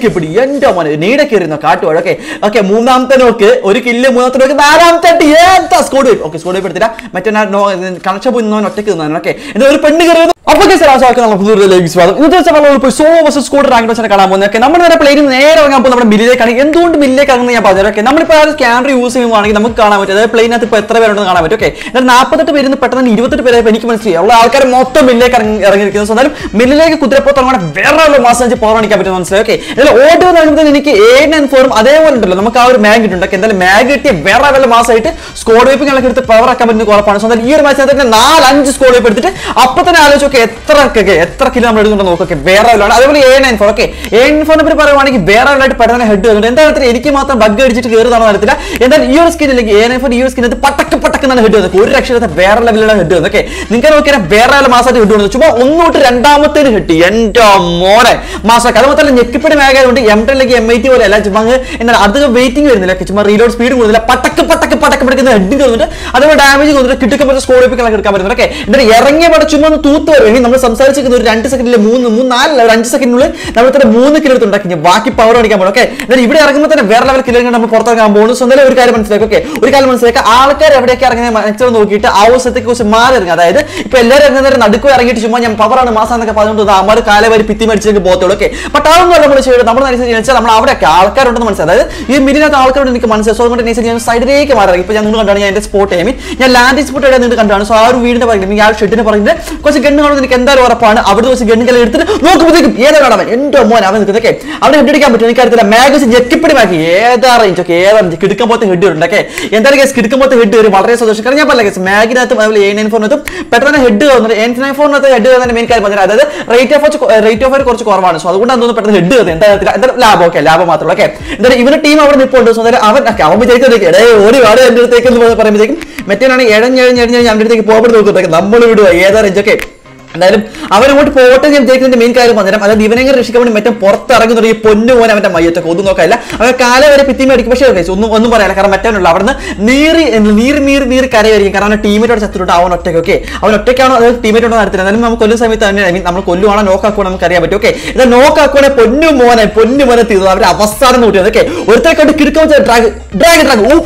പിടി എന്റെ മോനെ നീടെ കയറുന്ന കാട്ടുവാഴ ഓക്കെ ഓക്കെ മൂന്നാമത്തെ നോക്ക് ഒരു കില്ല് മൂന്നാമത്തെ നോക്ക് നാലാമത്തെ അടി എന്താ സ്കോഡ് വയ്പ്പ് ഓക്കെ സ്കോഡ് വയ്പ്പ് എടുത്തില്ല മറ്റേ കണക്ഷൻ പോയി നിന്നവൻ ഒറ്റയ്ക്ക് നിന്നാണ് ഓക്കെ എന്താ ഒരു പെണ്ണ് കയറുന്നു അപ്പൊ സാർക്ക് നമ്മൾ പുതിയ സ്വാഗതം ഇന്നത്തെ ദിവസം നമ്മൾ ഇപ്പോൾ സോ വേഴ്സസ് സ്കോഡ് റാങ്ക് വെച്ചാൽ കാണാൻ പോകുന്നത് ഓക്കെ നമ്മൾ നേരെ പ്ലെയിനിൽ നേരെ ഇറങ്ങാൻ പോകുമ്പോൾ നമ്മുടെ ബില്ലിലേക്കാണ് എന്തുകൊണ്ട് ബില്ലിലേക്ക് ഇറങ്ങുന്നത് ഞാൻ പറഞ്ഞു ഓക്കെ നമ്മളിപ്പോൾ ആ ക്യാമറ യൂസ് ചെയ്യുവാണെങ്കിൽ നമുക്ക് കാണാൻ പറ്റും അതായത് പ്ലെയിനകത്ത് ഇപ്പോൾ എത്ര പേരുണ്ടെന്ന് കാണാൻ പറ്റും ഓക്കെ എന്നാൽ നാൽപ്പത്തെട്ട് പേരിൽ നിന്ന് പെട്ടെന്ന് ഇരുപത്തെട്ട് പേരായപ്പോൾ എനിക്ക് മനസ്സിലായി ഉള്ള ആൾക്കാർ മൊത്തം ബില്ലിലേക്ക് ഇറങ്ങി ഇറങ്ങിയിരിക്കുന്നു So, എന്തായാലും ബില്ലിലേക്ക് കുതിരപ്പോ തുടങ്ങാൻ വേറെ ഉള്ള മാസം വെച്ച് പവർ കാണിക്കാൻ പറ്റും മനസ്സിലായി ഓക്കെ ഇതിൽ ഓടി വന്നിട്ട് എനിക്ക് എയ്റ്റ് നയൻ ഫോറും അതേപോലെ ഉണ്ടല്ലോ നമുക്ക് ആ ഒരു മാഗ് കിട്ടും ഓക്കെ എന്തായാലും മാഗ് കിട്ടിയ വേറെ വല്ല മാസമായിട്ട് സ്കോഡ് വൈപ്പിംഗ് എടുത്ത് പവർ ആക്കാൻ പറ്റുന്ന ഉറപ്പാണ് So, എന്തായാലും ഈ ഒരു മാച്ചിനകത്ത് തന്നെ നാലഞ്ച് സ്കോഡ് വൈപ്പ് എടുത്തിട്ട് അപ്പൊ തന്നെ ആലോചിച്ച് നോക്കെ എത്ര ഒക്കെ എത്ര കിലോ നമ്മൾ എടുക്കുന്നുണ്ടോ നോക്കൊക്കെ വേറെ ലെവലാണ് അതേപോലെ A nine four okay A nine ഫോറിനെ പറ്റി പറയുവാണെങ്കിൽ വേറെ ലെവലായിട്ട് പെട്ടെന്ന് ഹെഡ് വരുന്നുണ്ട് എന്താ കാര്യത്തിൽ എനിക്ക് മാത്രം ബഗ് അടിച്ചിട്ട് കയറുന്നതാണ് നടത്തില്ല എന്നാൽ ഈ ഒരു സ്കിൻ അല്ലെങ്കിൽ എ നയൻ ഫോർ ഈ ഒരു സ്കിനകത്ത് പട്ടക്ക് പട്ടക്കെന്നാണ് ഹെഡ് വന്നത് ഒരു രക്ഷത്തെ വേറെ ലെവലിലാണ് ഹെഡ് വന്നത് ഓക്കെ നിങ്ങൾക്ക് നോക്കിയാൽ വേറെ ലെവൽ മാസമായിട്ട് ഹെഡ് വന്നത് ചുമ്മാ ഒന്നോട്ട് രണ്ടാമത്തേന് ഹെഡ് എന്റെ മോനെ മാസമൊക്കെ അത് മാത്രമല്ല ഞെക്കിപ്പിടി മേഖലയുണ്ട് എം ടെനിലേക്ക് എം ഐ ടി പോലെ അല്ല ചുമ്മാ അങ്ങ് എന്നാൽ അധികം വെയിറ്റിംഗ് വരുന്നില്ല ഒക്കെ ചുമ്മാ റീലോഡ് സ്പീഡ് കൂടുന്നില്ല പട്ടക്ക് പട്ടക്ക് പട്ടക്ക് പഠിക്കുന്ന ഹെഡിങ് തോന്നുന്നുണ്ട് അതേപോലെ ഡാമേജ് തോന്നുന്നുണ്ട് കിട്ടുക പറ്റുന്ന സ്കോഡ് ഒക്കെ എടുക്കാൻ പറ്റുന്നത് ഓക്കെ എന്നിട്ട് ഇറങ്ങിയ പടം ചുമ്മാ ഒന്ന് തൂത്ത് വരും ഇനി നമ്മൾ സംസാരിച്ചിരിക്കുന്ന ഒരു രണ്ട് സെക്കൻഡിൽ മൂന്ന് മൂന്ന് നാല് ഒരു അഞ്ച് സെക്കൻഡിനുള്ളിൽ നമ്മൾ തന്നെ മൂന്ന് കിലോ എടുത്ത് ഉണ്ടാക്കി ബാക്കി പവർ അടിക്കാൻ പോകും ഓക്കെ എന്നിട്ട് ഇവിടെ ഇറങ്ങുമ്പോൾ തന്നെ വേറെ ലെവൽ കിലോ നമ്മൾ പുറത്തിറങ്ങാൻ പോകുന്നു സോ എന്തായാലും ഒരു കാര്യം മനസ്സിലാക്കി ഓക്കെ ഒരു കാര്യം മനസ്സിലാക്കുക ആൾക്കാർ എവിടെയൊക്കെ ഇറങ്ങുന്ന മനസ്സിൽ നോക്കിയിട്ട് ആ അവസരത്തെ കുറിച്ച് മാറി ഇറങ്ങുക അതായത് ഇപ്പൊ എല്ലാവരും ഇറങ്ങുന്നവരെ നടുക്ക് ഇറങ്ങിയിട്ട് ചുമ്മാ ഞാൻ പവറാണ് മാസം എന്നൊക്കെ പറഞ്ഞുകൊണ്ട് അമ്മ കാല വരി പിത്തി മരിച്ചെങ്കിൽ പോകത്തുള്ളൂ ഓക്കെ ബട്ട് അതൊന്നും നമ്മൾ ചെയ്യുന്നത് നമ്മൾ അനുസരിച്ച് വെച്ചാൽ നമ്മൾ അവിടെയൊക്കെ ആൾക്കാരുണ്ടെന്ന് മനസ്സിലായി അതായത് ഈ മിനിനകത്ത് ആൾക്കാരോട് എനിക്ക് മനസ്സിലായി സോ അതുകൊണ്ട് അനുസരിച്ച് ഞാൻ സൈഡിലേക്ക് മാറി ഇപ്പൊ ഞാൻ നിങ്ങൾ കണ്ടാണ് ഞാൻ എന്റെ സ്പോട്ട് ടൈമിൽ ഞാൻ ലാൻഡ് സ്പോട്ട് എവിടെ നിന്ന് കണ്ടാണ് സോ ആ ഒരു വീടിന്റെ പറയുന്നത് ആ ഷെഡിന് പറയുന്നത് കുറച്ച് ഗണ്ണ് കാണുന്നത് എനിക്ക് എന്തായാലും ഉറപ്പാണ് അവിടെ വെച്ച് ഗണ്ണുകളെ എടുത്തിട്ട് നോക്കുമ്പോഴത്തേക്കും ഏതാണ് അവൻ എന്റെ മോൻ അവൻ നിൽക്കുന്നതൊക്കെ അവനെ ഹെഡ് അടിക്കാൻ പറ്റും എനിക്കറിയത്തില്ല മാഗസിൻ ഞെക്കിപ്പിടി മാക്കി ഏതാ റേഞ്ച് ഒക്കെ ഏതാ range? കിടക്കാൻ പോലത്തെ ഹെഡ് വരും ഓക്കെ എന്തായാലും കേസ് കിടക്കാൻ പോലത്തെ ഹെഡ് വരും വളരെ സന്തോഷം കാരണം ഞാൻ പറഞ്ഞ കേസ് മാഗിനകത്തും അതുപോലെ എ നയൻ ഫോറിനകത്തും പെട്ടെന്ന് ഹെഡ് വന്നത് എൻ നയൻ ഫോറിനകത്ത് ഹെഡ് വരുന്നതിന്റെ മെയിൻ കാര്യം പറഞ്ഞാൽ അതായത് റേറ്റ് ഓഫ് റേറ്റ് ഓഫ് കുറച്ച് കുറവാണ് സോ അതുകൊണ്ടാണ് തോന്നുന്നു പെട്ടെന്ന് ഹെഡ് വരുന്നത് എന്താ അറിയത്തില്ല. എന്തായാലും ലാഭം ഓക്കെ ലാഭം മാത്രമേ ഓക്കെ എന്തായാലും ഇവരുടെ ടീം അവിടെ നിൽപ്പുണ്ട് സോ അതായത് അവൻ okay, അവൻ വിചാരിക്കുന്നത് എടേ ഓടി വാട് എന്റെ അടുത്തേക്ക് എന്ന് പറയുമ്പോഴത്തേക്കും മറ്റേനാണ് എഴഞ്ഞെഴഞ്ഞെഴഞ്ഞ് ഞാൻ അടുത്തേക്ക് പോകുമ്പോൾ നോക്കുമ്പോഴത്തേക്ക് നമ്മൾ വിടുക ഏതാ റേഞ്ച് ഒക്കെ എന്തായാലും അവനങ്ങോട്ട് പോട്ടെ ഞാൻ വിചാരിക്കുന്നതിന്റെ മെയിൻ കാര്യം പറഞ്ഞുതരാം അതായത് ഇവനെങ്ങനെ രക്ഷിക്കാൻ വേണ്ടി മറ്റേ പുറത്തിറങ്ങി തുടങ്ങി പൊന്നു പോലെ അവന്റെ മയ്യത്തൊക്കെ ഒന്നും നോക്കാനില്ല അവൻ കാല വരെ പിത്തിമ അടിക്കും പക്ഷേ guys, ഒന്നും ഒന്നും പറയാനില്ല കാരണം മറ്റവനുള്ള അവിടുന്ന് നീറി നീറി നീറി നീറി കരയായിരിക്കും കാരണം അവൻ ടീമേറ്റോട് ചത്തിട്ടുണ്ട് അവൻ ഒറ്റയ്ക്ക് ഓക്കെ അവൻ ഒറ്റയ്ക്കാണോ അതായത് ടീമേറ്റ് ഉണ്ടോ നടത്തില്ല എന്നാലും നമുക്ക് കൊല്ലുന്ന സമയത്ത് തന്നെ I mean, നമ്മൾ കൊല്ലുവാണോ നോക്കാക്കുവാണോ നമുക്ക് അറിയാൻ പറ്റും ഓക്കെ ഇത് നോക്കാക്കുവാണെ പൊന്നു മോനെ പൊന്നു മോനെ തീർന്നു അവരുടെ അവസാനം നോക്കിയത് ഓക്കെ ഒരുത്തരെ കണ്ട് കിടക്കാൻ drag drag drag oh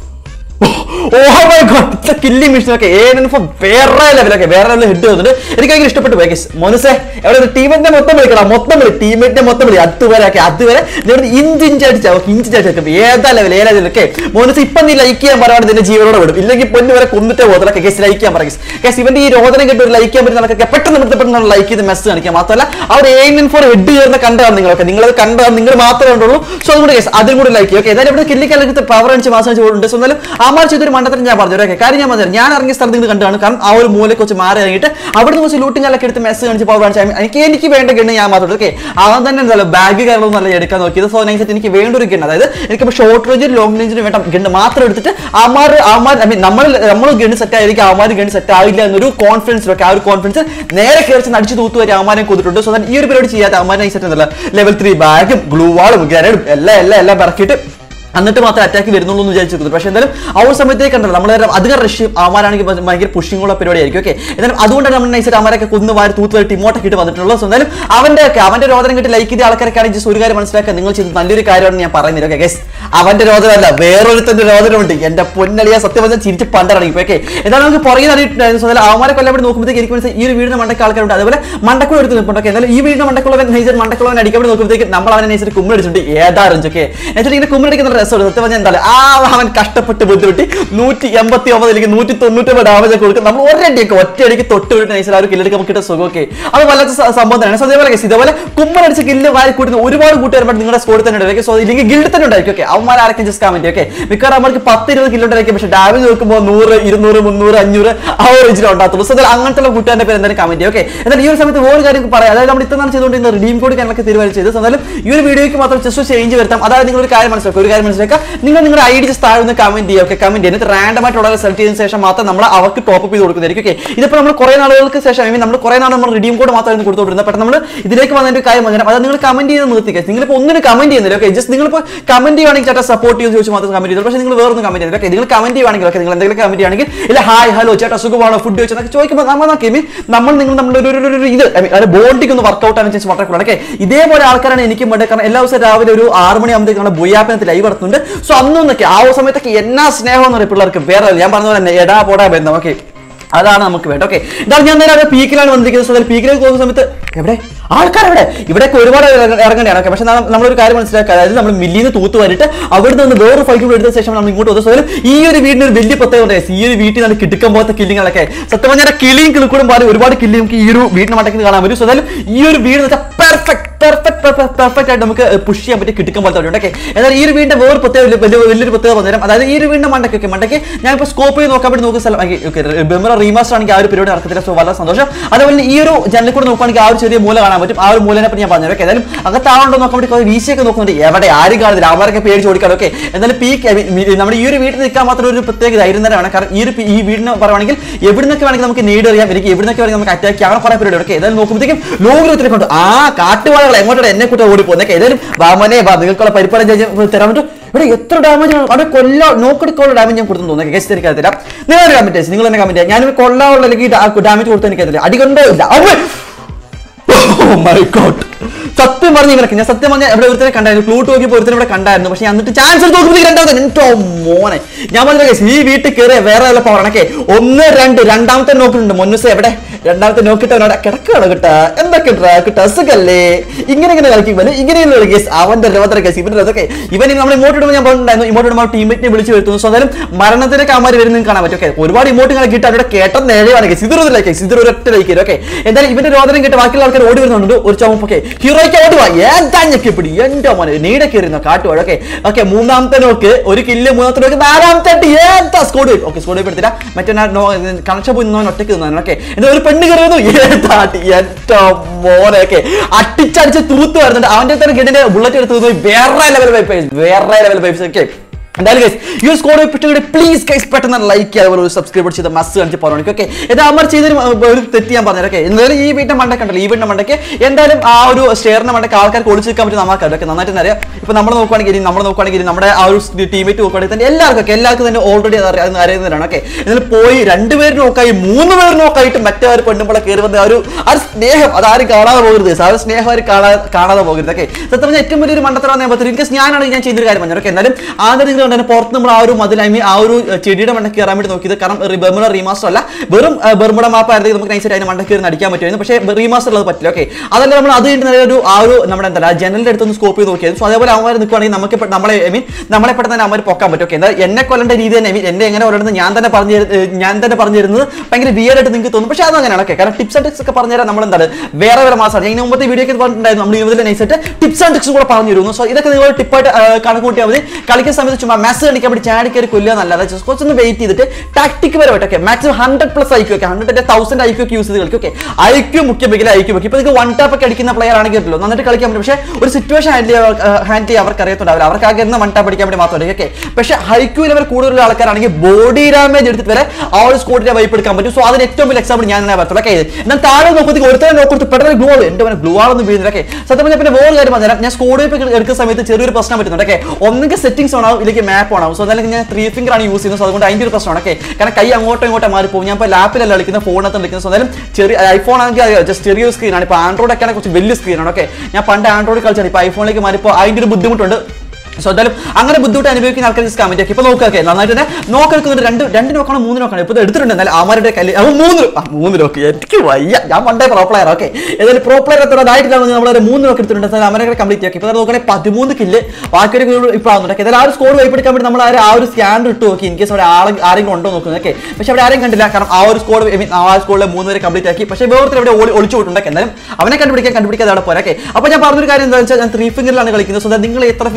oh my god കില്ലി മിഷൻ ഒക്കെ ഏനഫോ വേറെ ലെവലൊക്കെ വേറെ ലെവലിൽ ഹെഡ് വന്നിട്ട് എനിക്ക് ഭയങ്കര ഇഷ്ടപ്പെട്ടു പോയി മോനസെ എവിടെ ടീമിന്റെ മൊത്തം വിളിക്കണം മൊത്തം വിളി ടീമിന്റെ മൊത്തം വിളി അതുവരെ ഒക്കെ അതുവരെ ഇവിടെ ഇഞ്ച് ഇഞ്ച് അടിച്ചാ ഇഞ്ച് അടിച്ചൊക്കെ ഏതാ ലെവൽ ഏതാ ലെവലൊക്കെ മോനസ് ഇപ്പൊ നീ ലൈക്ക് ചെയ്യാൻ പറയാണ്ട് നിന്റെ ജീവനോടെ വിടും ഇല്ലെങ്കിൽ പൊന്നു വരെ കൊന്നിട്ടേ പോകത്തില്ല കേസ് ലൈക്ക് ചെയ്യാൻ പറയും കേസ് ഇവന്റെ ഈ രോദനം കേട്ട് ഒരു ലൈക്ക് ചെയ്യാൻ പറ്റുന്ന ആൾക്കൊക്കെ പെട്ടെന്ന് പെട്ടെന്ന് പെട്ടെന്ന് ലൈക്ക് ചെയ്ത് മെസ്സേജ് കാണിക്കുക മാത്രമല്ല അവർ എയിമിൻ ഫോർ ഹെഡ് ചെയ്യുന്ന കണ്ടതാണ് നിങ്ങളൊക്കെ നിങ്ങളത് കണ്ടതാണ് നിങ്ങൾ മാത്രമേ ഉണ്ടുള്ളൂ സോ അതുകൊണ്ട് കേസ് അതും കൂടി ലൈക്ക് ചെയ്യും ഓക്കെ ഏതായാലും ഇവിടെ കില്ലിക്കലത്ത് പവർ അടിച്ച് മാസം വെച്ച് പോകുന്നുണ്ട് സോ എന്നാലും അമാർ ചെയ്തൊരു മണ്ടത്തിന് ഞാൻ പറഞ്ഞു ഓക്കെ കാര്യം ഞാൻ പറഞ്ഞു ഞാൻ ഇറങ്ങിയ സ്ഥലത്ത് നിന്ന് കണ്ടാണ് കാരണം ആ ഒരു മൂലക്ക് വെച്ച് മാറി ഇറങ്ങിയിട്ട് അവിടെ നിന്ന് കുറച്ച് ലൂട്ടും കാലൊക്കെ എടുത്ത് മെസ്സേജ് കാണിച്ച് പവർ കാണിച്ചാൽ എനിക്ക് എനിക്ക് വേണ്ട ഗണ്ണ് ഞാൻ മാത്രം ഓക്കെ അവൻ തന്നെ എന്തായാലും ബാഗ് കാര്യങ്ങളൊന്നും നല്ല എടുക്കാൻ നോക്കിയത് സോ നൈസായിട്ട് എനിക്ക് വേണ്ട ഒരു ഗണ്ണ് അതായത് എനിക്കിപ്പോൾ ഷോർട്ട് റേഞ്ചിന് ലോങ് റേഞ്ചിന് വേണ്ട ഗണ്ണ് മാത്രം എടുത്തിട്ട് അമാർ അമാർ ഐ മീൻ നമ്മൾ നമ്മൾ ഗണ്ണ് സെറ്റ് ആയിരിക്കും അമാർ ഗണ്ണ് സെറ്റ് ആവില്ല എന്നൊരു കോൺഫിഡൻസിലൊക്കെ ആ ഒരു കോൺഫിഡൻസ് നേരെ കയറി അടിച്ചു തൂത്തു വരെ അമാരെ കൊതിട്ടുണ്ട് സോ ഈ ഒരു പരിപാടി ചെയ്യാത്ത അമാരെ നൈസായിട്ട് എന്തല്ല ലെവൽ ത്രീ ബാഗും ഗ്ലൂ വാളും ഗ്രനേഡും എല്ലാം എല്ലാം എല്ലാം ഇറക്കിയിട്ട് എന്നിട്ട് മാത്രമേ അറ്റാക്ക് വരുന്നുള്ളൂ എന്ന് വിചാരിച്ചിരുന്നത് പക്ഷേ എന്തായാലും ആ ഒരു സമയത്തേക്ക് കണ്ടല്ലോ നമ്മൾ അധികം റഷ്യം ആമാരാണെങ്കിൽ ഭയങ്കര പുഷിങ്ങുള്ള പരിപാടിയായിരിക്കും ഓക്കെ എന്നാലും അതുകൊണ്ടാണ് നമ്മൾ നൈസായിട്ട് അമാരൊക്കെ കുന്ന് വാരി തൂത്ത് വരെ ടിമോട്ടൊക്കെ ഇട്ട് വന്നിട്ടുള്ളത് സോ എന്തായാലും അവന്റെ ഒക്കെ അവന്റെ രോദനം കിട്ടി ലൈക്ക് ചെയ്ത ആൾക്കാരൊക്കെ ആണെങ്കിൽ ജസ്റ്റ് ഒരു കാര്യം മനസ്സിലാക്കുക നിങ്ങൾ ചെയ്ത് നല്ലൊരു കാര്യമാണ് ഞാൻ പറയുന്നത് ഓക്കെ ഗസ് അവന്റെ രോദനമല്ല വേറൊരുത്തന്റെ രോദനമുണ്ട് എന്റെ പൊന്നളിയ സത്യം പറഞ്ഞാൽ ചിരിച്ച് പണ്ടറങ്ങി ഇപ്പൊ ഓക്കെ എന്നാൽ നമുക്ക് പുറകെ അറിയിട്ടുണ്ടായിരുന്നു സോ അവന്മാരെ കൊല്ലം വേണ്ടി നോക്കുമ്പോഴത്തേക്ക് എനിക്ക് മനസ്സിലായി ഈ ഒരു വീടിന്റെ മണ്ടക്ക് ആൾക്കാരുണ്ട് അതുപോലെ മണ്ടക്കുള്ള എടുത്ത് നിൽപ്പുണ്ട് ഓക്കെ എന്നാലും ഈ വീടിന്റെ മണ്ടക്കുള്ളവൻ നൈസർ മണ്ടക്കുള്ളവൻ അടിക്കാൻ വേണ്ടി നോക്കുമ്പോഴത്തേക്ക് നമ്മൾ അവനെ നൈസർ കുമ്മിടിച്ചിട്ടുണ്ട് ഏതാ റഞ്ചൊക്കെ എന്നിട്ട് ഇങ്ങനെ കുമ്മിടിക്കുന്ന രസമുണ്ട് സത്യം പറഞ്ഞാൽ എന്താ ആ അവൻ കഷ്ടപ്പെട്ട് ബുദ്ധിമുട്ടി നൂറ്റി എൺപത്തി ഒമ്പതിലേക്ക് നൂറ്റി തൊണ്ണൂറ്റൊമ്പത് ഡാമേജ് ഒക്കെ കൊടുക്കും നമ്മൾ ഒരടിയൊക്കെ ഒറ്റയടിക്ക് തൊട്ട് വിട്ട് നൈസർ ആ ഒരു കില്ലെടുക്കാൻ നമുക്ക് കിട്ടുന്ന സുഖമൊക്കെ അത് വല്ലാത്ത സ- സംഭവം തന്നെയാണ് സോ അതേപോലെ guys, ഇതേപോലെ കുമ്മനടിച്ച് കില്ല് വാരി കൂട്ടുന്ന ഒരുപാട് കൂട്ടുകാർ നിങ്ങളുടെ സ്കോഡിൽ തന്നെ ഉണ്ടായിരിക്കും സോ ഇല്ലെങ്കിൽ ഗിൽഡ് തന്നെ ഉണ്ടായിരിക്കും ഓക്കെ അവന്മാർ ആരൊക്കെ ജസ്റ്റ് കമന്റ് ഓക്കെ മിക്കവാറും അവർക്ക് പത്ത് ഇരുപത് കിലോ ഉണ്ടായിരിക്കും പക്ഷേ ഡാമേജ് നോക്കുമ്പോൾ നൂറ് ഇരുന്നൂറ് മുന്നൂറ് അഞ്ഞൂറ് ആ ഒരു റേഞ്ചിൽ ഉണ്ടാകത്തുള്ളൂ സോ എന്തായാലും അങ്ങനത്തെ കൂട്ടുകാരുടെ പേര് എന്തായാലും കമന്റ് ഓക്കെ എന്നാൽ ഈ ഒരു സമയത്ത് ഒരു കാര്യം പറയാം അതായത് നമ്മൾ ഇത്ര നാൾ ചെയ്തുകൊണ്ടിരുന്ന റിഡീം കോഡ് കാര്യങ്ങളൊക്കെ തീരുമാനിച്ചത് സോ എന്തായാലും ഈ ഒരു വീഡിയോയ്ക്ക് മാത്രം ജസ്റ്റ് ചേഞ്ച് വരുത്താം അതായത് നിങ്ങൾ ഒരു കാര്യം മനസ്സിലാക്കുക ഒരു കാര്യം മനസ്സിലാക്കുക നിങ്ങൾ നിങ്ങളുടെ ഐ ഡി ജസ്റ്റ് താഴെ നിന്ന് കമന്റ് ചെയ്യുക ഓക്കെ കമന്റ് ചെയ്യുക എന്നിട്ട് റാൻഡം ആയിട്ട് ഉള്ളത് സെലക്ട് ചെയ്തതിന് ശേഷം മാത്രം നമ്മൾ അവർക്ക് ടോപ്പ് ചെയ്ത് കൊടുക്കുന്നതായിരിക്കും ഓക്കെ ഇതിപ്പോൾ നമ്മൾ കുറേ നാളുകൾക്ക് ശേഷം ഐ മീൻ നമ്മൾ കുറേ നാൾ നമ്മൾ റിഡീം കോഡ് മാത്രമായിരുന്നു കൊടുത്തുകൊണ്ടിരുന്നത് പെട്ടെന്ന് നമ്മൾ ഇതിലേക്ക് വന്നതിന്റെ കാര്യം പറഞ്ഞാൽ അത് നിങ്ങൾ കമന്റ് ചെയ്ത് നിർത്തിക്കുക നിങ്ങളിപ്പോൾ ഒന്നിനും കമന്റ് ചെയ്യുന്നില്ല ഓക്കെ ജസ്റ്റ് നിങ്ങളിപ്പോൾ കമന്റ് ചെയ്യുവാണെങ്കിൽ ചേട്ടാ സപ്പോർട്ട് ചെയ്യുന്ന ചോദിച്ചു മാത്രം കമന്റ് ചെയ്തു പക്ഷേ നിങ്ങൾ വേറൊന്നും കമന്റ് ചെയ്യുന്നില്ല ഓക്കെ നിങ്ങൾ കമന്റ് ചെയ്യുവാണെങ്കിൽ ഓക്കെ നിങ്ങൾ എന്തെങ്കിലും കമന്റ് ചെയ്യുകയാണെങ്കിൽ ഇല്ല ഹായ് ഹലോ ചേട്ടാ സുഖമാണോ ഫുഡ് ചോദിച്ചാൽ എന്നൊക്കെ ചോദിക്കുമ്പോൾ നമ്മൾ നോക്കി മീൻ നമ്മൾ നിങ്ങൾ നമ്മുടെ ഒരു ഒരു- ഒരു ഇത് I mean, അത് ബോണ്ടിക്ക് ഒന്ന് വർക്കൗട്ട് ആണെന്ന് വെച്ചാൽ വളരെ കൂടുതൽ ഓക്കെ ഇതേപോലെ ആൾക്കാരാണ് എനിക്കും വേണ്ടത് കാരണം എല്ലാ ദിവസവും രാവിലെ ഒരു ആറ് മണിയാകുമ്പോഴത്തേക്ക് നമ്മുടെ ബുയാപ്പിനത്തിൽ ലൈവ് നടത്തുന്നുണ്ട് സോ അന്നൊന്നൊക്കെ ആ ഒരു സമയത്തൊക്കെ എന്നാ സ്നേഹം എന്ന് പറയും പിള്ളേർക്ക് വേറെ ഞാൻ പറഞ്ഞ പോലെ തന്നെ എടാ പോടാ ബന്ധം ഓക്കെ അതാണ് നമുക്ക് വേണ്ട ഓക്കെ ഇതാണ് ഞാൻ നേരെ പീക്കിലാണ് വന്നിരിക്കുന്നത് സോ പീക്കിലേക്ക് പോകുന്ന സമയത്ത് എവിടെ ആൾക്കാർ എവിടെ ഇവിടെയൊക്കെ ഒരുപാട് ഇറങ്ങ- ഇറങ്ങേണ്ടതാണ് ഓക്കെ പക്ഷെ നമ്മ- നമ്മളൊരു കാര്യം മനസ്സിലാക്കുക അതായത് നമ്മൾ മില്ലിന്ന് തൂത്ത് വരിട്ട് അവിടെ നിന്ന് വേറെ ഫൈറ്റ് കൂടെ എടുത്ത ശേഷം നമ്മൾ ഇങ്ങോട്ട് വന്നു സോ ഈ ഒരു വീടിന് ഒരു വലിയ പ്രത്യേകത ഉണ്ട് guys. ഈ ഒരു വീട്ടിൽ നല്ല കിടുക്കം പോലത്തെ കില്ലിങ്ങളൊക്കെ സത്യം പറഞ്ഞാൽ കിളിയും കിളിക്കൂടും പാടി ഒരുപാട് കില്ലി നമുക്ക് ഈ ഒരു വീടിന് മടക്കി കാണാൻ പറ്റും സോ അതായത് ഈ ഒരു വീട് പെർഫെക്റ്റ് പെർഫെക്റ്റ് പെർഫെക്റ്റ് ആയിട്ട് നമുക്ക് പുഷ് ചെയ്യാൻ പറ്റി കിട്ടുക്കാൻ പോലത്തെ ഉണ്ട് ഓക്കെ എന്നാൽ ഈ ഒരു വീടിന്റെ വേറെ പ്രത്യേക വലിയ വലിയ- വലിയൊരു പ്രത്യേകത പറഞ്ഞുതരാം അതായത് ഈ ഒരു വീടിന്റെ മണ്ടയ്ക്കൊക്കെ മണ്ടയ്ക്ക് ഞാൻ ഇപ്പോൾ സ്കോപ്പ് ചെയ്ത് നോക്കാൻ വേണ്ടി നോക്കുന്ന സ്ഥലം ബെമറ റീമാസ്റ്റർ ആണെങ്കിൽ ആ ഒരു പരിപാടി നടക്കത്തില്ല സോ വളരെ സന്തോഷം അതുപോലെ തന്നെ ഈ ഒരു ജനലിൽ കൂടെ നോക്കുകയാണെങ്കിൽ ആ ഒരു ചെറിയ മൂല കാണാൻ പറ്റും ആ ഒരു മൂലനെ പറ്റി ഞാൻ പറഞ്ഞു ഓക്കെ ഏതായാലും അകത്താവുണ്ടോ നോക്കാൻ വേണ്ടി കുറേ വീശിയൊക്കെ നോക്കുന്നുണ്ട് എവിടെ ആരും കാണുന്നില്ല അവരൊക്കെ പേടിച്ച് ഓടിക്കാം ഓക്കെ എന്നാലും പീക്ക് നമ്മുടെ ഈ ഒരു വീട്ടിൽ നിൽക്കാൻ മാത്രം ഒരു പ്രത്യേക ധൈര്യം തന്നെയാണ് കാരണം ഈ ഒരു പി- ഈ വീടിന് പറയുവാണെങ്കിൽ എവിടുന്നൊക്കെ വേണമെങ്കിൽ നമുക്ക് നീഡ് അറിയാം എനിക്ക് എവിടുന്നൊക്കെ വേണമെങ്കിൽ നമുക്ക് അറ്റാക്ക് ചെയ്യാൻ കുറെ പരിപാടി ഓക്കെ ഏതായാലും നോക്കുമ്പോഴത്തേക്കും ലോകത്തിനെ കൊണ്ട് ആ കാട്ടുവാളകൾ എങ്ങോട്ടാണ് എന്നെ കൂട്ട ഓടി പോകുന്നത് ഏതായാലും വാമനെ വാ നിങ്ങൾക്കുള്ള പരിപാലനം ചെയ്ത് തരാൻ പറ്റും ഇവിടെ എത്ര ഡാമേജ് അവിടെ കൊല്ല നോക്കെടുക്കാനുള്ള ഡാമേജ് ഞാൻ കൊടുത്തു തോന്നുന്നു കേസ് എനിക്കറിയത്തില്ല നിങ്ങൾ കമന്റ് നിങ്ങൾ തന്നെ കമന്റ് ചെയ്യാം ഞാനിവിടെ കൊള്ളാനുള്ള അല്ലെങ്കിൽ ഡാമേജ് കൊടുത്തു എനിക്കറിയില്ല അടികൊണ്ടോ ഇല്ല അവൻ Oh my God. സത്യം പറഞ്ഞു ഇവരൊക്കെ ഞാൻ സത്യം പറഞ്ഞാൽ ഇവിടെ ഒരുത്തനെ കണ്ടായിരുന്നു ഫ്ലൂട്ട് നോക്കിയപ്പോൾ ഒരുത്തനെ ഇവിടെ കണ്ടായിരുന്നു പക്ഷെ ഞാൻ എന്നിട്ട് ചാൻസ് എടുത്ത് നോക്കുമ്പോൾ രണ്ടാമത്തെ എന്തോ മോനെ ഞാൻ പറഞ്ഞ കേസ് ഈ വീട്ടിൽ കയറിയ വേറെ വല്ല പവറണക്കെ ഒന്ന് രണ്ട് രണ്ടാമത്തെ നോക്കുന്നുണ്ട് മുന്നുസ എവിടെ രണ്ടാമത്തെ നോക്കിട്ടവനോടെ കിടക്കുകയാണ് കിട്ടാ എന്തൊക്കെ കിട്ടാ സുഖല്ലേ ഇങ്ങനെ ഇങ്ങനെ കളിക്കുമ്പോൾ ഇങ്ങനെയുള്ള കേസ് അവന്റെ രവത്ര കേസ് ഇവന്റെ രഥക്കെ ഇവൻ നമ്മൾ ഇമോട്ട് ഇടുമ്പോൾ ഞാൻ പറഞ്ഞിട്ടുണ്ടായിരുന്നു ഇമോട്ട് ഇടുമ്പോൾ ടീമേറ്റിനെ വിളിച്ച് വരുത്തുന്നു സോ എന്തായാലും മരണത്തിനൊക്കെ അമാര് വരുന്നത് കാണാൻ പറ്റും ഓക്കെ ഒരുപാട് ഇമോട്ടുകൾ കിട്ടി അവരുടെ കേട്ട നേരെയാണ് കേസ് ഇതൊരു കേസ് ഇതൊരു ഒരൊറ്റ ലൈക്ക് ഓക്കെ എന്തായാലും ഇവന്റെ രോദനം കേട്ട് ബാക്കിയുള്ള ആൾക്കാർ ഓടി വരുന്നുണ്ട് ഒരു ചുമപ്പൊക്കെ ഹീറോയ്ക്ക് ഓടി വാ ഏതാഞ്ഞൊക്കെ പിടി എന്റെ മോനെ നീടെ കയറുന്ന കാട്ടുവാഴ ഓക്കെ ഓക്കെ മൂന്നാമത്തെ നോക്ക് ഒരു കില്ല് മൂന്നാമത്തെ നോക്ക് നാലാമത്തെ അടി ഏതാ സ്കോഡ് ഓക്കെ സ്കോഡ് എടുത്തില്ല മറ്റേ കണക്ഷൻ പോയി നിന്നവൻ ഒറ്റയ്ക്ക് നിന്നാണ് ഓക്കെ എന്താ ഒരു പെണ്ണ് കയറുന്നു ഏതാട്ടി എന്റെ മോനെ ഓക്കെ അട്ടിച്ചടിച്ച് തൂത്ത് വരുന്നുണ്ട് അവന്റെ തന്നെ ഗഡിന്റെ ബുള്ളറ്റ് എടുത്ത് പോയി വേറെ ലെവൽ വൈപ്പ് വേറെ ലെവൽ വൈപ്സ് ഒക്കെ എന്തായാലും ഗൈസ് ഈ ഒരു സ്കോഡ് ഇഷ്ടപ്പെട്ട് പ്ലീസ് ഗൈസ് പെട്ടെന്ന് ലൈക്ക് ചെയ്യുക അതുപോലെ ഒരു സബ്സ്ക്രൈബ് ചെയ്ത മസ് കാണിച്ച് പറഞ്ഞു ഓക്കെ ഇത് അമർ ചെയ്തൊരു അഹ്, ഒരു തെറ്റ് ഞാൻ പറഞ്ഞു ഓക്കെ എന്തായാലും ഈ വീട്ടിന്റെ മണ്ടയ്ക്ക് ഉണ്ടല്ലോ ഈ വീടിന്റെ മണ്ടയ്ക്ക് എന്തായാലും ആ ഒരു സ്റ്റെയറിന്റെ മണ്ടയ്ക്ക് ആൾക്കാർക്ക് ഒളിച്ച് നിൽക്കാൻ പറ്റും നമുക്ക് ഓക്കെ നന്നായിട്ട് തന്നെ അറിയാം ഇപ്പൊ നമ്മൾ നോക്കുവാണെങ്കിൽ ഇനി നമ്മൾ നോക്കുവാണെങ്കിൽ നമ്മുടെ ആ ഒരു ടീമേറ്റ് നോക്കുവാണെങ്കിൽ തന്നെ എല്ലാവർക്കും ഒക്കെ എല്ലാവർക്കും തന്നെ ഓൾറെഡി അത് അറിയാവുന്ന അറിയുന്നവരാണ് ഓക്കെ എന്നാലും പോയി രണ്ടുപേര് നോക്കായി മൂന്ന് പേര് നോക്കായിട്ട് മറ്റേ ഒരു പെണ്ണുമ്പോളെ കയറി വന്ന ആ ഒരു ആ ഒരു സ്നേഹം അതാരും കാണാതെ പോകരുത് ആ ഒരു സ്നേഹം ആരും കാണാതെ കാണാതെ പോകരുത് ഓക്കെ സത്യം പറഞ്ഞാൽ ഏറ്റവും വലിയൊരു മണ്ടത്തരം ഞാൻ പറ്റും ഇൻകേസ് ഞാനാണെങ്കിൽ ഞാൻ ചെയ്തൊരു കാര്യം പറഞ്ഞു ഓക്കെ എന്നാലും ആദ്യം നിങ്ങൾ കണ്ടു പുറത്ത് നമ്മൾ ആ ഒരു മതിൽ ഐ മീൻ ആ ഒരു ഏർ, ചെടിയുടെ മണ്ടയ്ക്ക് കയറാൻ വേണ്ടി നോക്കിയത് കാരണം ബെർമുഡ റീമാസ്റ്റർ അല്ല വെറും ഏർ, ബെർമുഡ മാപ്പ് ആയിരുന്നെങ്കിൽ നമുക്ക് നൈസായിട്ട് അതിന് മണ്ടയ്ക്ക് കയറി അടിക്കാൻ പറ്റുമായിരുന്നു പക്ഷേ റീമാസ്റ്റർ ഉള്ളത് പറ്റില്ല ഓക്കെ അതല്ല നമ്മൾ അത് കഴിഞ്ഞ് ഒരു ആ ഒരു നമ്മുടെ എന്താ പറയുക ജനലിന്റെ അടുത്തൊന്ന് സ്കോപ്പ് ചെയ്ത് നോക്കിയത് സോ അതേപോലെ അവന്മാർ നിൽക്കുവാണെങ്കിൽ നമുക്ക് ഇപ്പൊ നമ്മളെ ഐ മീൻ നമ്മളെ പെട്ടെന്ന് തന്നെ അവന്മാർ പൊക്കാൻ പറ്റും ഓക്കെ എന്താ എന്നെ കൊല്ലേണ്ട രീതി തന്നെ I mean, എന്നെ എങ്ങനെ കൊല്ലുന്നത് ഞാൻ തന്നെ പറഞ്ഞു തരു- ഏർ, ഞാൻ തന്നെ പറഞ്ഞു തരുന്നത് ഭയങ്കര വിയർ ആയിട്ട് നിങ്ങൾക്ക് തോന്നും പക്ഷേ അത് അങ്ങനെയാണ് ഓക്കെ കാരണം ടിപ്സ് ആൻഡ് ട്രിക്സ് ഒക്കെ പറഞ്ഞു തരാൻ നമ്മൾ എന്താണ് വേറെ വേറെ മാസമാണ് ഞാൻ ഇതിന് മുമ്പത്തെ വീഡിയോ ഒക്കെ പറഞ്ഞിട്ടുണ്ടായിരുന്നു നമ്മൾ ഇതിൽ നൈസായിട്ട് ടിപ്സ് ആൻഡ് ട്രിക്സ് കൂടെ പറഞ്ഞു തരുന്നു സോ ഇതൊക്കെ നിങ്ങൾ ടിപ്പായിട്ട് കണക്ക് കൂട്ടിയാൽ മതി കളിക്കുന്ന സമയത്ത് ചുമ്മാ മെസ്സ് കളിക്കാൻ വേണ്ടി ചാടി കയറി കൊല്ലുക എന്നല്ലാതെ just കുറച്ചൊന്ന് വെയിറ്റ് ചെയ്തിട്ട് ടാക്ടിക് വരെ okay maximum hundred plus IQ ഒക്കെ ഹൺഡ്രഡ് തൗസൻഡ് ഐക്യു ഒക്കെ യൂസ് ചെയ്ത് കളിക്കും ഓക്കെ ഐക്യു മുഖ്യ ബിഗിൽ ഐക്യു ഒക്കെ ഇപ്പൊ നിങ്ങൾക്ക് വൺ ടാപ്പ് ഒക്കെ അടിക്കുന്ന പ്ലെയർ ആണെങ്കിൽ ഉണ്ടല്ലോ നന്നായിട്ട് കളിക്കാൻ പറ്റും പക്ഷേ ഒരു സിറ്റുവേഷൻ ഹാൻഡിൽ ഹാൻഡിൽ ചെയ്യാൻ അവർക്ക് അറിയത്തുണ്ടാവില്ല അവർക്ക് ആകെ ഇരുന്ന് വൺ ടാപ്പ് അടിക്കാൻ വേണ്ടി മാത്രമേ ഓക്കെ പക്ഷേ ഹൈക്യു ലെവൽ കൂടുതലുള്ള ആൾക്കാരാണെങ്കിൽ ബോഡി ഡാമേജ് എടുത്തിട്ട് വരെ ആ ഒരു സ്കോഡിന്റെ വൈപ്പ് എടുക്കാൻ പറ്റും സോ അതിന് ഏറ്റവും വലിയ എക്സാമ്പിൾ ഞാൻ തന്നെ പറ്റുള്ളൂ ഓക്കെ എന്നാൽ താഴെ നോക്കുമ്പോൾ ഒരുത്തരം നോക്കുമ്പോൾ പെട്ടെന്ന് ഗ്ലൂ ആവും എന്റെ ഗ്ലൂ ആളൊന്നും വീഴുന്നില്ല ഓക്കെ സത്യം പറഞ്ഞാൽ പിന്നെ വേറെ കാര്യം പറഞ്ഞാൽ ഞാൻ സ്കോഡ് വൈപ്പ് എടുക്കുന്ന സമയത്ത് ചെറിയൊരു പ്രശ്നം പറ്റുന്നുണ്ട് ഓക്കെ ഒന്നെങ്കിൽ സെറ്റിംഗ്സ് ഓണാവും ഇല്ലെങ്കിൽ മാപ്പ് ഓണാവും സോ അതല്ലെങ്കിൽ ഞാൻ ത്രീ ഫിംഗർ ആണ് യൂസ് ചെയ്യുന്നത് സോ അതുകൊണ്ട് അതിന്റെ ഒരു പ്രശ്നമാണ് ഓക്കെ കാരണം കൈ അങ്ങോട്ടോ ഇങ്ങോട്ടോ മാറിപ്പോകും ഞാൻ ഇപ്പോൾ ലാപ്പിലല്ല കളിക്കുന്നത് ഫോണിനകത്ത് കളിക്കുന്നത് സോ എന്തായാലും ചെറിയ ഐഫോൺ ആണെങ്കിൽ ജസ്റ്റ് ചെറിയ സ്ക്രീനാണ് ഇപ്പോൾ ആൻഡ്രോയിഡ് ഒക്കെ കുറച്ച് വലിയ സ്ക്രീനാണ് ഓക്കെ ഞാൻ പണ്ട് ആൻഡ്രോയിഡ് കളിച്ചാണ് ഇപ്പോൾ ഐഫോണിലേക്ക് മാറിപ്പോൾ അതിന്റെ ഒരു ബുദ്ധിമുട്ടുണ്ട് സോ എന്തായാലും അങ്ങനെ ബുദ്ധിമുട്ട് അനുഭവിക്കുന്ന ആൾക്കാർ ജസ്റ്റ് കമന്റ് ആക്കി ഇപ്പൊ നോക്കൊക്കെ നന്നായിട്ട് തന്നെ നോക്കെടുക്കുന്നുണ്ട് രണ്ട് രണ്ട് നോക്കാണോ മൂന്ന് നോക്കാണോ ഇപ്പൊ ഇത് എടുത്തിട്ടുണ്ട് എന്നാൽ അവരുടെ കല്ല് അവൻ മൂന്ന് ആ, മൂന്ന് നോക്ക് എനിക്ക് വയ്യ ഞാൻ പണ്ടേ പ്രോ പ്ലെയർ ഓക്കെ ഏതായാലും പ്രോ പ്ലെയർ എത്ര ആയിട്ടില്ല നമ്മൾ ഒരു മൂന്ന് നോക്ക് എടുത്തിട്ടുണ്ട് എന്നാൽ അവരെ കംപ്ലീറ്റ് ആക്കി ഇപ്പൊ നോക്കണേ പതിമൂന്ന് കില്ല് ബാക്കിയൊരു ഇപ്പൊ ആവുന്നുണ്ട് ഏതായാലും ആ ഒരു സ്കോർ വൈപ്പെടുക്കാൻ വേണ്ടി നമ്മൾ ആ ഒരു- ആ ഒരു സ്കാൻ ഇട്ട് നോക്കി ഇൻ കേസ് അവിടെ ആളെ ആരെങ്കിലും ഉണ്ടോ നോക്കുന്നത് ഓക്കെ പക്ഷെ അവിടെ ആരെയും കണ്ടില്ല കാരണം ആ ഒരു സ്കോർ ആ സ്കോറിലെ മൂന്ന് പേരെ കംപ്ലീറ്റ് ആക്കി പക്ഷേ വേറെ അവിടെ ഒളി- ഒളിച്ചു പോയിട്ടുണ്ട് എന്നാലും അവനെ കണ്ടുപിടിക്കാൻ കണ്ടുപിടിക്കാതെ അവിടെ പോരാ ഓക്കെ അപ്പൊ ഞാൻ പറഞ്ഞൊരു കാര്യം എന്താ വെച്ചാൽ ഞാൻ ത്രീ ഫിംഗറിലാണ് കളിക്കുന്നത് സോ നിങ്ങൾ എത്ര ഫിംഗറിലാണ് കളിക്കുന്നത്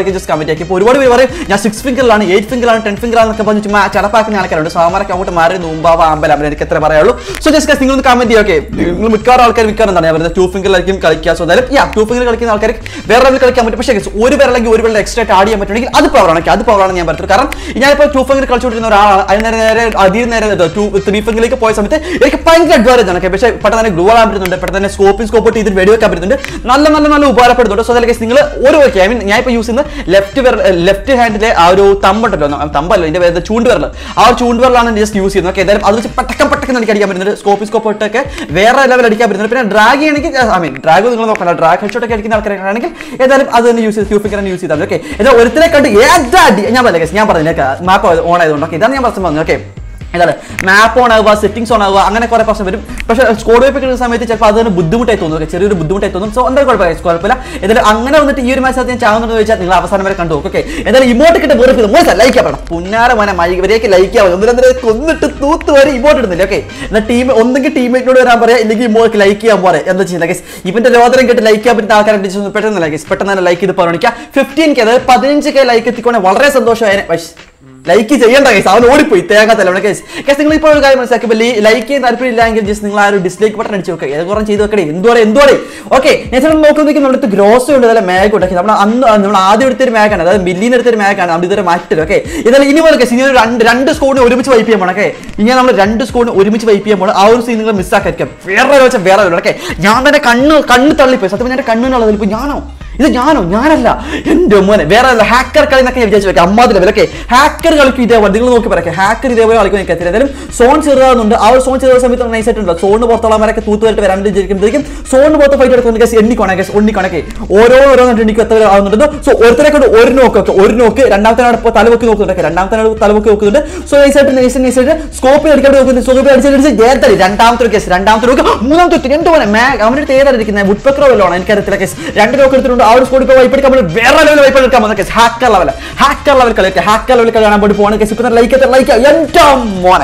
ആൾക്കാർ ജസ്റ്റ് കമന്റ് ആക്കി ഇപ്പോൾ ഒരുപാട് പേര് പറയും ഞാൻ സിക്സ് ഫിംഗറിലാണ് എയ്റ്റ് ഫിംഗറാണ് ടെൻ ഫിംഗറാണെന്നൊക്കെ പറഞ്ഞ് ചുമ്മാ ചടപ്പാക്കുന്ന ആൾക്കാരുണ്ട് സോ അവന്മാരൊക്കെ അങ്ങോട്ട് മാറി മുമ്പാവ അമ്പലം എനിക്ക് എത്ര പറയുള്ളൂ സോ ജസ്റ്റ് നിങ്ങൾ ഒന്ന് കമന്റ് ചെയ്യുക ഓക്കെ നിങ്ങൾ മിക്കവാറും ആൾക്കാർ മിക്കവാറും എന്താണ് ഞാൻ പറയുന്നത് ടു ഫിംഗറിലായിരിക്കും കളിക്കുക സോ എന്തായാലും യാ ടു ഫിംഗർ കളിക്കുന്ന ആൾക്കാർ വേറെ ലെവലിൽ കളിക്കാൻ പറ്റും പക്ഷേ guys, ഒരു വിരലെങ്കിൽ ഒരു വിരൽ എക്സ്ട്രാ ആയിട്ട് ആഡ് ചെയ്യാൻ പറ്റുമെങ്കിൽ അത് പവറാണ് അത് പവറാണ് ഞാൻ പറയുന്നത് കാരണം ഞാനിപ്പോൾ ടു ഫിംഗർ കളിച്ചുകൊണ്ടിരുന്ന ഒരാളാണ് അതിന് നേരെ നേരെ അതിൽ നേരെ ടു ത്രീ ഫിംഗറിലേക്ക് പോയ സമയത്ത് എനിക്ക് ഭയങ്കര അഡ്വാൻറ്റേജ് ആണ് okay? പക്ഷേ പെട്ടെന്ന് തന്നെ ഗ്ലൂ ആകാൻ പറ്റുന്നുണ്ട് പെട്ടെന്ന് തന്നെ സ്കോപ്പിൽ സ്കോപ്പ് ഇട്ട് ഇതിൽ വെടിവെക്കാൻ പറ്റുന്നുണ്ട് നല്ല നല്ല നല്ല ഉപകാരപ്പെടുന്നുണ്ട് സോ അതായത് നിങ്ങൾ ഒരു ഓക്കെ ഐ മീൻ ഞാൻ ഇപ്പോൾ യൂസ് ചെയ്യുന്ന ലെഫ്റ്റ് ലെഫ്റ്റ് ഹാൻഡിലെ ആ ഒരു തമ്പുണ്ടല്ലോ ന- തമ്പല്ലോ ഇതിന്റെ പേര് ചൂണ്ടുവിരൽ ആ ഒരു ചൂണ്ടുവിരലാണ് ജസ്റ്റ് യൂസ് ചെയ്യുന്നത് ഓക്കെ എന്തായാലും അത് വെച്ച് പട്ടക്കം പട്ടക്കം എനിക്ക് അടിക്കാൻ പറ്റുന്നുണ്ട് സ്കോപ്പ് സ്കോപ്പ് ഇട്ടൊക്കെ വേറെ ലെവൽ അടിക്കാൻ പറ്റുന്നുണ്ട് പിന്നെ ഡ്രാഗ് ചെയ്യണമെങ്കിൽ ഐ മീൻ ഡ്രാഗ് നിങ്ങൾ നോക്കണം ഡ്രാഗ് ഹെഡ്ഷോട്ട് ഒക്കെ അടിക്കുന്ന ആൾക്കാരാണെങ്കിൽ ഏതായാലും അത് തന്നെ യൂസ് ചെയ്ത് ക്യൂഫിക്കർ യൂസ് ചെയ്താൽ ഓക്കെ എന്നാൽ ഒരുത്തിനെ കണ്ട് ഏതാ അടി ഞാൻ പറയാം guys, ഞാൻ പറഞ്ഞു മാപ്പ് ഓൺ ആയതുകൊണ്ട് ഓക്കെ ഇതാണ് ഞാൻ പ്രശ്നം പറഞ്ഞു ഓക്കെ എന്താണ് മാപ്പ് ഓൺ ആവുക സെറ്റിംഗ്സ് ഓൺ ആവുക അങ്ങനെ കുറെ പ്രശ്നം വരും പക്ഷേ സ്കോഡ് വൈപ്പ് കിട്ടുന്ന സമയത്ത് ചിലപ്പോൾ അതിന് ബുദ്ധിമുട്ടായി തോന്നും okay? ചെറിയൊരു ബുദ്ധിമുട്ടായി തോന്നും സോ എന്തായാലും കുഴപ്പമില്ല കുഴപ്പമില്ല എന്തായാലും അങ്ങനെ വന്നിട്ട് ഈ ഒരു മാച്ച് ഞാൻ ചാവുന്നുണ്ടെന്ന് ചോദിച്ചാൽ നിങ്ങൾ അവസാനം വരെ കണ്ടു ഓക്കെ എന്തായാലും ഇമോട്ട് കിட்ட വെറുതെ മോശം ലൈക്ക് ചെയ്യണം പുന്നാര മോനെ മൈ ഇവരേക്ക് ലൈക്ക് ആവും ഒന്നിനെ കൊന്നിട്ട് തൂത്ത് വരെ ഇമോട്ട് ഇടുന്നില്ല ഓക്കെ എന്നാൽ ടീം ഒന്നെങ്കിൽ ടീമേറ്റിനോട് വരാൻ പറയാം ഇല്ലെങ്കിൽ ഇമോട്ട് ലൈക്ക് ചെയ്യാൻ പറയാം എന്താ ചെയ്യുന്നത് ഗൈസ് ഇവന്റെ ലോതരം കേട്ട് ലൈക്ക് ചെയ്യാൻ പറ്റുന്ന ആൾക്കാരെ വിളിച്ച് പെട്ടെന്ന് ലൈക്ക് പെട്ടെന്ന് തന്നെ ലൈക്ക് ചെയ്ത് പറഞ്ഞിരിക്കുക ഫിഫ്റ്റീൻ കെ അതായത് പതിനഞ്ച് കെ ലൈക്ക് എത്തിക്കൊണ്ട് വളരെ സന്തോഷമായ ലൈക്ക് ചെയ്യേണ്ട കേസ് അവൻ ഓടിപ്പോയി തേങ്ങ തലവണ കേസ് കേസ് നിങ്ങൾ ഇപ്പോൾ ഒരു കാര്യം മനസ്സിലാക്കി ലൈക്ക് ചെയ്യാൻ താല്പര്യം ഇല്ലെങ്കിൽ ജസ്റ്റ് നിങ്ങൾ ആ ഒരു ഡിസ്ലൈക്ക് ബട്ടൺ അടിച്ച് നോക്കുക ഏത് കുറഞ്ഞ് ചെയ്ത് വെക്കണേ എന്തോടെ എന്തോടെ ഓക്കെ ഞാൻ ചിലപ്പോൾ നോക്കുമ്പോഴേക്കും നമ്മുടെ അടുത്ത് ഗ്രോസ് ഉണ്ട് അതല്ല മാഗ് ഉണ്ടാക്കി നമ്മൾ അന്ന് നമ്മൾ ആദ്യം എടുത്തൊരു മാഗാണ് അതായത് മില്ലിന്ന് എടുത്തൊരു മാഗാണ് നമ്മൾ ഇതുവരെ മാറ്റില്ല ഓക്കെ ഇതായാലും ഇനി പോലെ കേസ് ഇനി ഒരു രണ്ട് രണ്ട് സ്കോഡിന് ഒരുമിച്ച് വൈപ്പ് ചെയ്യാൻ പോകണം ഓക്കെ ഇനി നമ്മൾ രണ്ട് സ്കോഡിന് ഒരുമിച്ച് വൈപ്പ് ചെയ്യാൻ പോകണം ആ ഒരു സീൻ നിങ്ങൾ മിസ്സാക്കാം വേറെ വെച്ചാൽ വേറെ ഓക്കെ ഞാൻ തന്നെ കണ്ണ് കണ്ണ് തള്ളിപ്പോയി സത്യം ഞാൻ കണ്ണിനുള്ളത് ഇപ്പോൾ ഞാനോ ഇത് ഞാനോ ഞാനല്ല എന്റെ മോനെ വേറെ ഹാക്കർ കളി എന്നൊക്കെ ഞാൻ വിചാരിച്ചു വെക്കാം അമ്മാതി ലെവൽ ഓക്കെ ഹാക്കർ കളിക്കും ഇതേപോലെ നിങ്ങൾ നോക്കി പറയാം ഹാക്കർ ഇതേപോലെ കളിക്കും എനിക്ക് എത്തില്ല എന്തായാലും സോൺ ചെറുതാകുന്നുണ്ട് ആ ഒരു സോൺ ചെറുത സമയത്ത് നൈസ് ആയിട്ടുണ്ടല്ലോ സോണിന് പുറത്തുള്ളവരൊക്കെ തൂത്തുമായിട്ട് വരാൻ വിചാരിക്കുമ്പോഴേക്കും സോണിന് പുറത്ത് ഫൈറ്റ് എടുക്കുന്ന കേസ് എണ്ണിക്കോണേ കേസ് ഒണ്ണിക്കണക്കെ ഓരോ ഓരോന്നിട്ട് എനിക്ക് എത്ര ആവുന്നുണ്ട് സോ ഒരുത്തരെ കൊണ്ട് ഒരു നോക്ക് ഒക്കെ ഒരു നോക്ക് രണ്ടാമത്തെ നാട് ഇപ്പോൾ തലവൊക്കെ നോക്കുന്നുണ്ട് രണ്ടാമത്തെ നാട് തലവൊക്കെ നോക്കുന്നുണ്ട് സോ നൈസ് ആയിട്ട് നൈസ് നൈസ് ആയിട്ട് സ്കോപ്പിൽ അടിക്കാൻ നോക്കുന്നുണ്ട് സ്കോപ്പിൽ അടിച്ചടിച്ച് ഏതടി രണ്ടാമത്തെ ഒരു കേസ് രണ്ടാമത്തെ നോക്ക് മൂന്നാമത്തെ ഒരു രണ്ട് പോലെ മാഗ് അവൻ്റെ അടുത്ത് ഏതാണ് ഇരിക്കുന്നത് വുഡ്പെക്കറോ വല്ലതാണ് എനിക്കറിയത്തില്ല കേസ് രണ്ട് നോക്ക് എടുത്തിട്ടുണ്ട് ആ ഒരു സ്കോഡ് ഇപ്പോൾ വൈപ്പ് എടുക്കാൻ വേണ്ടി വേറെ ലെവൽ വൈപ്പ് എടുക്കാൻ വന്ന case hacker level hacker level കളി ഹാക്കർ ലെവൽ കളി കാണാൻ വേണ്ടി പോകുന്ന കേസ് ഇപ്പം ലൈക്ക് ലൈക്ക് എൻ്റെ മോനെ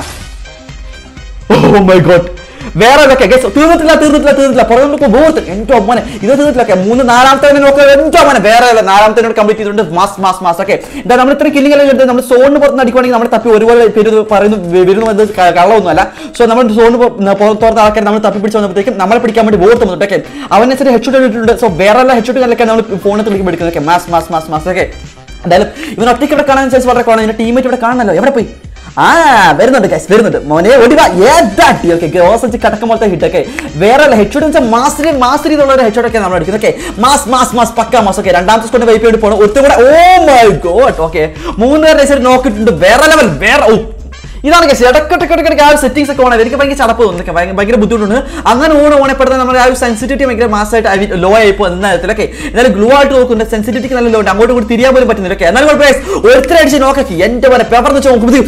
ഓ മൈ ഗോഡ് വേറെ ഒക്കെ ഗസ് തീർന്നിട്ടില്ല തീർന്നിട്ടില്ല തീർന്നിട്ടില്ല പുറകെ നോക്കുമ്പോൾ ബോർത്ത് എന്തോ മോനെ ഇത് തീർന്നിട്ടില്ല മൂന്ന് നാലാമത്തെ നോക്കുക എന്തോ മോനെ വേറെ അല്ല നാലാമത്തെ കംപ്ലീറ്റ് ചെയ്തിട്ടുണ്ട് മാസ് മാസ് മാസ് ഒക്കെ എന്താ നമ്മൾ ഇത്ര കില്ലിംഗ് എല്ലാം എടുത്ത് നമ്മൾ സോണിന് പുറത്ത് അടിക്കുവാണെങ്കിൽ നമ്മൾ തപ്പി ഒരുപാട് പേര് ഇത് പറയുന്നു വ- വരുന്നു എന്നത് ക- കള്ളമൊന്നുമല്ല സോ നമ്മൾ സോണിന് പുറത്തോർത്ത ആൾക്കാർ നമ്മൾ തപ്പി പിടിച്ച് വന്നപ്പോഴത്തേക്കും നമ്മളെ പിടിക്കാൻ വേണ്ടി ബോർത്ത് വന്നിട്ടൊക്കെ അവനെ ഹെഡ് ഷോട്ട് ഇട്ടിട്ടുണ്ട് സോ വേറെ എല്ലാ ഹെഡ് ഷോട്ടുകളൊക്കെ നമ്മൾ ഫോണിൽ തുളിക്കുമ്പോൾ എടുക്കുന്നതൊക്കെ മാസ് മാസ് മാസ് മാസ് ഒക്കെ എന്തായാലും ഇവൻ ഒറ്റയ്ക്ക് ഇവിടെ കാണാൻ അനുസരിച്ച് വളരെ കുറവാണ് ഇതിന്റെ ടീമേറ്റ് ഇവിടെ കാണണല്ലോ എവിടെ പോയി ആ വരുന്നുണ്ട് ഗൈസ് വരുന്നുണ്ട് മോനെ ഒടിവാ ഏതാട്ടി ഓക്കെ ഗ്രോസ് വെച്ച് കടക്കം പോലത്തെ ഹിറ്റ് ഒക്കെ വേറെ ഹെഡ് ഷോട്ട് വെച്ചാൽ മാസ്റ്ററി മാസ്റ്ററി എന്നുള്ള ഒരു ഹെഡ് ഷോട്ട് ഒക്കെ നമ്മൾ അടിക്കുന്നത് ഓക്കെ മാസ് മാസ് മാസ് പക്ക മാസ് ഓക്കെ രണ്ടാമത്തെ സ്കോഡ് വൈപ്പ് ചെയ്ത് പോകണം ഒരുത്തും കൂടെ ഓ മൈ ഗോഡ് ഓക്കെ മൂന്ന് പേരുടെ സൈഡ് നോക്കിയിട്ടുണ്ട് വേറെ ലെവൽ വേറെ ഓ ഇതാണ് കേസ് ഇടക്കിടക്കിടക്കിടക്ക് ആ ഒരു സെറ്റിംഗ്സ് ഒക്കെ ഓണായി എനിക്ക് ഭയങ്കര ചടപ്പ് തോന്നുന്നു ഭയങ്കര ഭയങ്കര ബുദ്ധിമുട്ടുണ്ട് അങ്ങനെ ഓൺ ഓണപ്പെടുന്ന നമ്മുടെ ആ ഒരു സെൻസിറ്റിവിറ്റി ഭയങ്കര മാസമായിട്ട് ലോ ആയി പോകുന്ന നേരത്തിലൊക്കെ എന്നാലും ഗ്ലൂ ആയിട്ട് നോക്കുന്നുണ്ട് സെൻസിറ്റിവിറ്റി നല്ല ലോ ഉണ്ട് അങ്ങോട്ട് കൂടി തിരിയാൻ പോലും പറ്റുന്നില്ല ഓക്കെ എന്നാലും കുഴപ്പമില്ല ഒരുത്തരടിച്ച് നോക്കി എന്റെ പോലെ പേപ്പർ വെച്ച് നോക്കുമ്പോൾ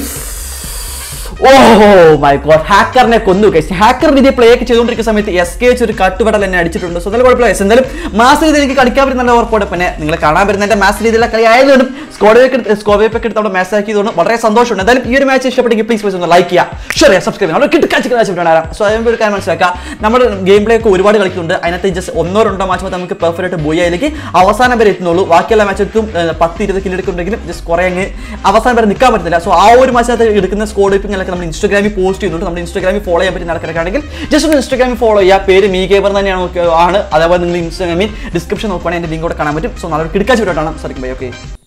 ഓ മൈ ഗോഡ് ഹാക്കറിനെ കൊന്നു കേസ് ഹാക്കറിന് ഇതേ പ്ലേ ഒക്കെ ചെയ്തുകൊണ്ടിരിക്കുന്ന സമയത്ത് എസ് കെ വെച്ച് ഒരു കട്ടുപടൽ എന്നെ അടിച്ചിട്ടുണ്ട് സോ എന്തായാലും കുഴപ്പമില്ല എന്തായാലും മാസ് രീതിയിൽ എനിക്ക് കളിക്കാൻ പറ്റുന്ന നല്ല ഉറപ്പോടെ പിന്നെ നിങ്ങൾ കാണാൻ പറ്റുന്ന എന്റെ മാസ് രീതിയിലുള്ള കളി ആയതുകൊണ്ടും സ്കോഡൊക്കെ സ്കോബേപ്പ് ഒക്കെ എടുത്ത് അവിടെ മാച്ച് ആക്കിയതുകൊണ്ട് വളരെ സന്തോഷമുണ്ട് എന്തായാലും ഈ ഒരു മാച്ച് ഇഷ്ടപ്പെട്ടെങ്കിൽ പ്ലീസ് പ്ലീസ് ഒന്ന് ലൈക്ക് ചെയ്യുക ഷെയർ ചെയ്യുക സബ്സ്ക്രൈബ് ചെയ്യുക കിട്ടി കാച്ച് കാച്ച് വിടാം സോ അതിന് ഒരു കാര്യം മനസ്സിലാക്കുക നമ്മുടെ ഗെയിം പ്ലേ ഒക്കെ ഒരുപാട് കളിക്കുന്നുണ്ട് അതിനകത്ത് ജസ്റ്റ് ഒന്നോ രണ്ടോ മാച്ച് മാത്രം നമുക്ക് പെർഫെക്റ്റ് ആയിട്ട് ബോയിലേക്ക് അവസാനം വരെ എത്തുന്നുള്ളൂ ബാക്കിയുള്ള മാച്ചത്തും പത്ത് ഇരുപത് കിലോ എടുക്കുന്നുണ്ടെങ്കിലും ജസ്റ്റ് കുറേ അങ്ങ് അവസാനം വരെ നിൽക്കാൻ പറ്റുന്നില്ല സോ ആ ഒരു മാച്ചിനകത്ത് എടുക്കുന്ന സ്കോഡ് വൈപ്പിങ്ങളൊക്കെ നമ്മൾ ഇൻസ്റ്റാഗ്രാമിൽ പോസ്റ്റ് ചെയ്യുന്നുണ്ട് നമ്മൾ ഇൻസ്റ്റാഗ്രാമിൽ ഫോളോ ചെയ്യാൻ പറ്റുന്ന ആൾക്കാരൊക്കെയാണെങ്കിൽ ജസ്റ്റ് ഒന്ന് ഇൻസ്റ്റാഗ്രാമിൽ ഫോളോ ചെയ്യുക പേര് മീ ഗേബർ തന്നെയാണ് നോക്കുക- ആണ് അതേപോലെ നിങ്ങൾ ഇൻസ്റ്റാഗ്രാമിൽ ഡിസ്ക്രിപ്ഷൻ നോക്കുകയാണെങ്കിൽ എൻ്റെ ലിങ്ക് കൂടെ കാണാൻ പറ്റും സോ നല്ലൊരു കിടക്കാച്ച് വിട്ടോട്ടാണ് സാധിക്കും ബൈ ഓക്കെ